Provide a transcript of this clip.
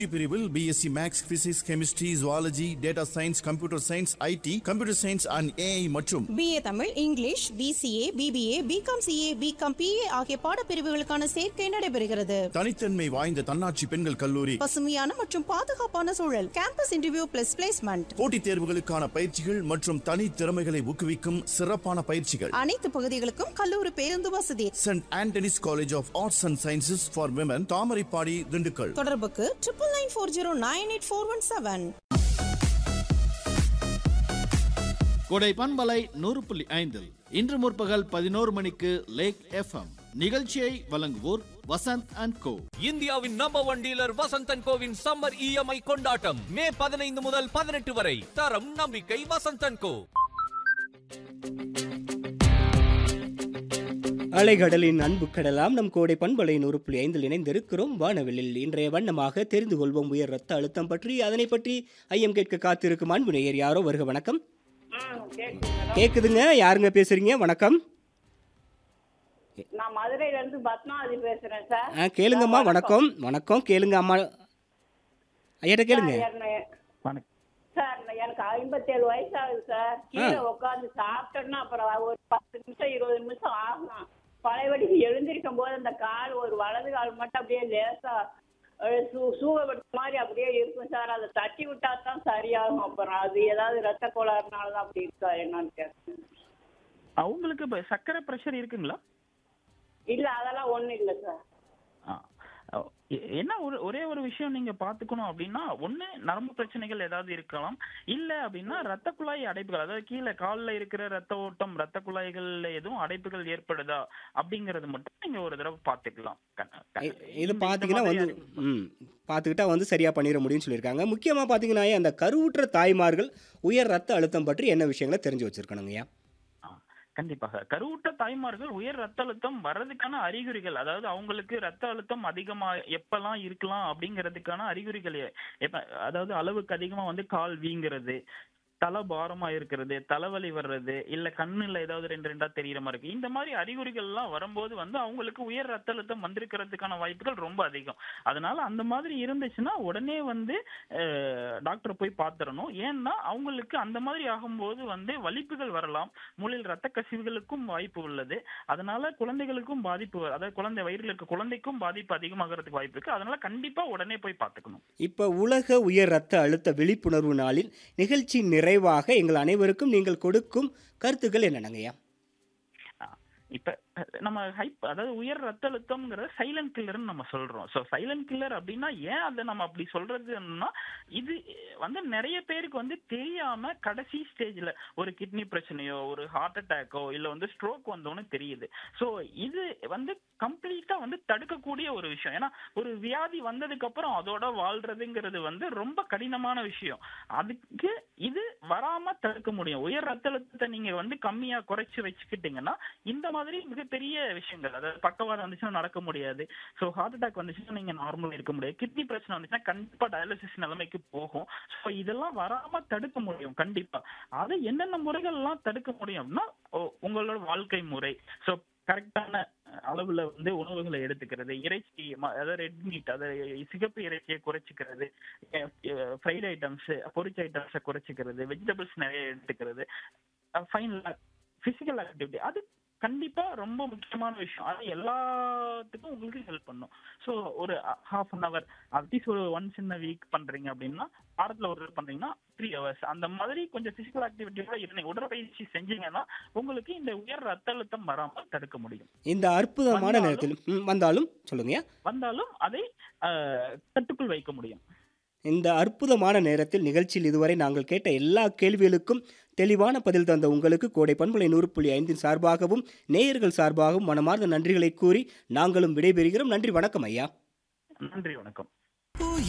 பிரிவில் BSc maths physics chemistry zoology data science computer science IT computer science and AI மற்றும் BA Tamil English BCA BBA BCom CA BCom BA ஆகிய பாடப்பிரிவுகளுக்கான சேர்க்கை நடைபெறுகிறது தனித்தன்மை வாய்ந்த தன்னாட்சி பெண்கள் கல்லூரி பசுமையான மற்றும் பாதுகாப்பான சூழல் கேம்பஸ் இன்டர்வியூ பிளஸ் பிளேஸ்மெண்ட் போட்டித் தேர்வுகளுக்கான பயிற்சிகள் மற்றும் தனி திறமைகளை ஊக்குவிக்கும் சிறப்பான பயிற்சிகள் அனைத்து பகுதிகளுக்கும் கல்லூரி பேருந்து வசதி saint Antony's college of arts and sciences for women Thamaraipadi Dindigul தொடர்புக்கு triple nine four zero nine eight four one seven கொடை பண்பலை நூறு புள்ளி ஐந்து இன்று முற்பகல் பதினோரு மணிக்கு லேக் எஃப்எம் நிகழ்ச்சியை வழங்குவோர் வசந்த் அண்ட் கோ இந்தியாவின் நம்பர் ஒன் டீலர் வசந்தன் கோவின் சம்மர் இஎம்ஐ கொண்டாட்டம் மே பதினைந்து முதல் பதினெட்டு வரை தரம் நம்பிக்கை வசந்தன் கோ அலைகடலின் அன்பு கடலாம் நம் கோடை பண்பலை நூறு புள்ளி ஐந்தில் இணைந்திருக்கிறோம் வானவெளியில் இன்றைய வண்ணமாக தெரிந்து கொள்வோம் உயர் ரத்த அழுத்தம் பற்றி அதனை பற்றி ஐயம் கேட்க காத்திருக்கும் அன்பு நேயர் யாரோ வருக வணக்கம் கேக்குதுங்க யாருங்க பேசுறீங்க வணக்கம் நான் மதுரையில இருந்து பத்மாவதி பேசுறேன் சார் ஆ கேளுங்கம்மா வணக்கம் வணக்கம் கேளுங்க அம்மா ஐயாட்ட கேளுங்க சார், என்ன- சார் நான் எனக்கு ஐம்பத்தேழு வயசு ஆகுது சார் கீழே உட்காந்து சாப்பிட்டோன்னா அப்புறம் ஒரு பத்து நிமிஷம் இருபது நிமிஷம் ஆகும் பழையபடி எழுந்திருக்கும் போது அந்த கால் ஒரு வலது கால் மட்டும் அப்படியே லேசா அஹ், சூ- சூகப்பட்ட மாதிரி அப்படியே இருக்கும் சார் அதை தட்டி விட்டா தான் சரியாகும் அப்புறம் அது ஏதாவது ரத்த கோளாறுனால தான் அப்படி இருக்கா என்னன்னு கேட்குறேன் அவங்களுக்கு இப்ப சர்க்கரை பிரஷர் இருக்குங்களா இல்ல அதெல்லாம் ஒண்ணும் இல்ல சார் ஆ. எ- என்ன ஒரு ஒரே ஒரு விஷயம் நீங்க பாத்துக்கணும் அப்படின்னா ஒண்ணு நரம்பு பிரச்சனைகள் ஏதாவது இருக்கலாம் இல்ல அப்படின்னா ரத்த குழாய் அடைப்புகள் அதாவது கீழே கால்ல இருக்கிற ரத்த ஓட்டம் ரத்த குழாய்கள்ல எதுவும் அடைப்புகள் ஏற்படுதா அப்படிங்கறது மட்டும் நீங்க ஒரு தடவை பாத்துக்கலாம் கண்ண- கண்ண- இ- இது இந்த- இந்த பார்த்தீங்கன்னா மாதிரி வந்து அறிகுறி- ம் பார்த்துக்கிட்டா வந்து சரியாக பண்ணிட முடியும்னு சொல்லியிருக்காங்க முக்கியமாக பார்த்தீங்கன்னா அந்த கருவுற்ற தாய்மார்கள் உயர் ரத்த அழுத்தம் பற்றி என்ன விஷயங்களை தெரிஞ்சு வச்சிருக்கணுங்கய்யா ஆ, கண்டிப்பாக கருவுற்ற தாய்மார்கள் உயர் ரத்த அழுத்தம் வர்றதுக்கான அறிகுறிகள் அதாவது அவங்களுக்கு ரத்த அழுத்தம் அதிகமா எப்பெல்லாம் இருக்கலாம் அப்படிங்கிறதுக்கான அறிகுறிகள் எ- எப்ப அதாவது அளவுக்கு அதிகமா வந்து கால் வீங்குறது தலை பாரமா இருக்கிறது தலைவலி வர்றது இல்ல கண்ணுல ஏதாவது ரெண்டு ரெண்டா தெரியற மாதிரி இருக்கு இந்த மாதிரி அறிகுறிகள் எல்லாம் வரும்போது வந்து அவங்களுக்கு உயர் ரத்த அழுத்தம் வந்திருக்கிறதுக்கான வாய்ப்புகள் ரொம்ப அதிகம் அதனால அந்த மாதிரி இருந்துச்சுன்னா உடனே வந்து டாக்டரை போய் பார்த்துடணும் ஏன்னா அவங்களுக்கு அந்த மாதிரி ஆகும்போது வந்து வலிப்புகள் வரலாம் மூளையில் ரத்த கசிவுகளுக்கும் வாய்ப்பு உள்ளது அதனால குழந்தைகளுக்கும் பாதிப்பு வ- அதாவது குழந்தை வயிறுல இருக்க குழந்தைக்கும் பாதிப்பு அதிகமாகிறதுக்கு வாய்ப்பு இருக்கு அதனால கண்டிப்பா உடனே போய் பார்த்துக்கணும் இப்போ உலக உயர் ரத்த அழுத்த விழிப்புணர்வு நாளில் நிகழ்ச்சி நிறைவாக எங்கள் அனைவருக்கும் நீங்கள் கொடுக்கும் கருத்துக்கள் என்னென்னங்கய்யா இப்ப அஹ், நம்ம ஹைப் அதாவது உயர் ரத்த அழுத்தம்ங்கிறத சைலண்ட் கில்லர்னு நம்ம சொல்றோம் ஸோ சைலண்ட் கில்லர் அப்படின்னா ஏன் அதை நம்ம அப்படி சொல்றதுன்னா இது வந்து நிறைய பேருக்கு வந்து தெரியாம கடைசி ஸ்டேஜ்ல ஒரு கிட்னி பிரச்சனையோ ஒரு ஹார்ட் அட்டாக்கோ இல்ல வந்து ஸ்ட்ரோக் வந்தோன்னு தெரியுது ஸோ இது வந்து கம்ப்ளீட்டா வந்து தடுக்கக்கூடிய ஒரு விஷயம் ஏன்னா ஒரு வியாதி வந்ததுக்கு அப்புறம் அதோட வாழ்றதுங்கிறது வந்து ரொம்ப கடினமான விஷயம் அதுக்கு இது வராம தடுக்க முடியும் உயர் ரத்த அழுத்தத்தை நீங்க வந்து கம்மியா குறைச்சு வச்சுக்கிட்டீங்கன்னா இந்த மாதிரி மிகப்பெரிய விஷயங்கள் அதாவது பக்கவாதம் வந்துச்சுன்னா நடக்க முடியாது ஸோ ஹார்ட் அட்டாக் வந்துச்சுன்னா நீங்க நார்மலா இருக்க முடியாது கிட்னி பிரச்சனை வந்துச்சுன்னா கண்டிப்பா டயாலிசிஸ் நிலைமைக்கு போகும் ஸோ இதெல்லாம் வராம தடுக்க முடியும் கண்டிப்பா அதை என்னென்ன முறைகள் எல்லாம் தடுக்க முடியும் அப்படின்னா உ- உங்களோட வாழ்க்கை முறை ஸோ கரெக்டான அளவுல வந்து உணவுகளை எடுத்துக்கிறது இறைச்சி ம- அதாவது ரெட் மீட் அதாவது சிகப்பு இறைச்சியை குறைச்சிக்கிறது ஃப்ரைட் ஐட்டம்ஸ் பொரிச்ச ஐட்டம்ஸை குறைச்சிக்கிறது வெஜிடபிள்ஸ் நிறைய எடுத்துக்கிறது ஃபைனல் பிசிக்கல் ஆக்டிவிட்டி அது கண்டிப்பா ரொம்ப முக்கியமான விஷயம் அது எல்லாத்துக்கும் உங்களுக்கு ஹெல்ப் பண்ணும் ஸோ ஒரு ஹாஃப் அன் அவர் அட்லீஸ்ட் ஒரு ஒன்ஸ் இன் வீக் பண்றீங்க அப்படின்னா வாரத்துல ஒரு தடவை பண்றீங்கன்னா த்ரீ ஹவர்ஸ் அந்த மாதிரி கொஞ்சம் பிசிக்கல் ஆக்டிவிட்டியோட இருந்தீங்க உடற்பயிற்சி செஞ்சீங்கன்னா உங்களுக்கு இந்த உயர் ரத்த அழுத்தம் வராமல் தடுக்க முடியும் இந்த அற்புதமான வந்தாலும்- நேரத்தில் ம், வந்தாலும் சொல்லுங்கய்யா வந்தாலும் அதை அஹ், கட்டுக்குள் வைக்க முடியும் இந்த அற்புதமான நேரத்தில் நிகழ்ச்சியில் இதுவரை நாங்கள் கேட்ட எல்லா கேள்விகளுக்கும் தெளிவான பதில் தந்த உங்களுக்கு கோடை பண்பலை நூறு புள்ளி ஐந்தின் சார்பாகவும் நேயர்கள் சார்பாகவும் மனமார்ந்த நன்றிகளை கூறி நாங்களும் விடைபெறுகிறோம் நன்றி வணக்கம் ஐயா நன்றி வணக்கம்